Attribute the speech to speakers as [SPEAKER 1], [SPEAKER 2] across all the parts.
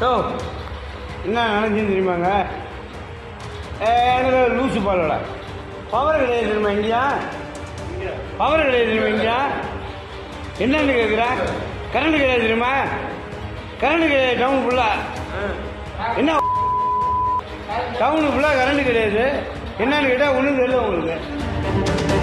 [SPEAKER 1] ஓ என்ன நினைச்சுன்னு தெரியுமாங்க ஏ, எனக்கு லூசு பாலோட பவர் கிடையாது தெரியுமா இங்கேயா பவர் கிடையாது தெரியுமா இங்கேயா என்னன்னு கேட்குறேன் கரண்ட் கிடையாது தெரியுமா கரண்ட் கிடையாது டவுன் ஃபுல்லாக என்ன டவுனு ஃபுல்லாக கரண்ட் கிடையாது என்னன்னு கேட்டால் ஒன்றும் தெரியல உங்களுக்கு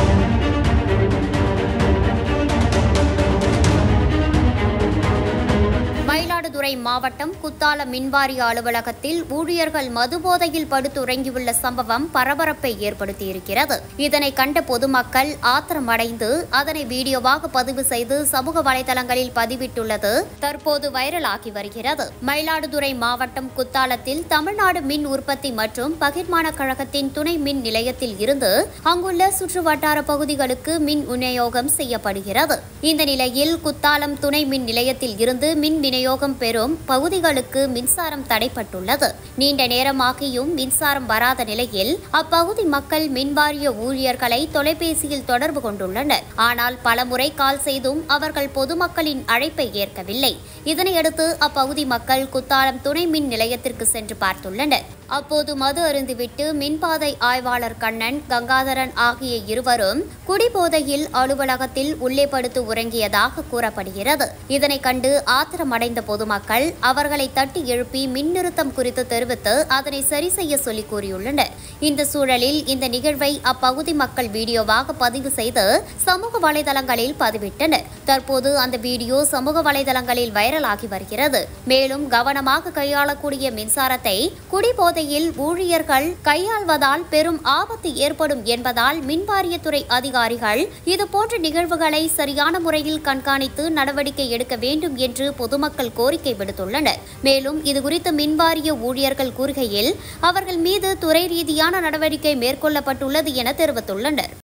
[SPEAKER 2] மயிலாடுதுறை மாவட்டம் குத்தாலம் மின்வாரிய அலுவலகத்தில் ஊழியர்கள் மதுபோதையில் படுத்துறங்கியுள்ள சம்பவம் பரபரப்பை ஏற்படுத்தியிருக்கிறது இதனை கண்ட பொதுமக்கள் ஆத்திரமடைந்து அதனை வீடியோவாக பதிவு செய்து சமூக வலைதளங்களில் பதிவிட்டுள்ளது தற்போது வைரலாகி வருகிறது மயிலாடுதுறை மாவட்டம் குத்தாலத்தில் தமிழ்நாடு மின் உற்பத்தி மற்றும் பகிர்மான கழகத்தின் துணை மின் நிலையத்தில் இருந்து அங்குள்ள சுற்று வட்டார பகுதிகளுக்கு மின் விநியோகம் செய்யப்படுகிறது இந்த நிலையில் குத்தாலம் துணை மின் நிலையத்தில் இருந்து மின் விநியோகம் பெறும் பகுதிகளுக்கு மின்சாரம் தடைப்பட்டுள்ளது நீண்ட நேரமாகியும் மின்சாரம் வராத நிலையில் அப்பகுதி மக்கள் மின்வாரிய ஊழியர்களை தொலைபேசியில் தொடர்பு கொண்டுள்ளனர் ஆனால் பலமுறை கால் செய்தும் அவர்கள் பொதுமக்களின் அழைப்பை ஏற்கவில்லை இதனையடுத்து அப்பகுதி மக்கள் குத்தாலம் துணை மின் நிலையத்திற்கு சென்று பார்த்துள்ளனர் அப்போது மது அருந்திவிட்டு மின்பாதை ஆய்வாளர் கண்ணன் கங்காதரன் ஆகிய இருவரும் குடிபோதையில் அலுவலகத்தில் உள்ளே படுத்து உறங்கியதாக கூறப்படுகிறது இதனை கண்டு ஆத்திரமடைந்த பொதுமக்கள் அவர்களை தட்டி எழுப்பி மின் நிறுத்தம் குறித்து தெரிவித்து அதனை சரி செய்ய சொல்லி கூறியுள்ளனர் இந்த சூழலில் இந்த நிகழ்வை அப்பகுதி மக்கள் வீடியோவாக பதிவு செய்து சமூக வலைதளங்களில் பதிவிட்டனர் தற்போது அந்த வீடியோ சமூக வலைதளங்களில் வைரலாகி வருகிறது மேலும் கவனமாக கையாளக்கூடிய மின்சாரத்தை குடிபோதையில் ஊழியர்கள் கையாள்வதால் பெரும் ஆபத்து ஏற்படும் என்பதால் மின்வாரியத்துறை அதிகாரிகள் இதுபோன்ற நிகழ்வுகளை சரியான முறையில் கண்காணித்து நடவடிக்கை எடுக்க வேண்டும் என்று பொதுமக்கள் கோரிக்கை விடுத்துள்ளனர் மேலும் இதுகுறித்து மின்வாரிய ஊழியர்கள் கூறுகையில் அவர்கள் மீது துறை ரீதியான நடவடிக்கை மேற்கொள்ளப்பட்டுள்ளது என தெரிவித்துள்ளனர்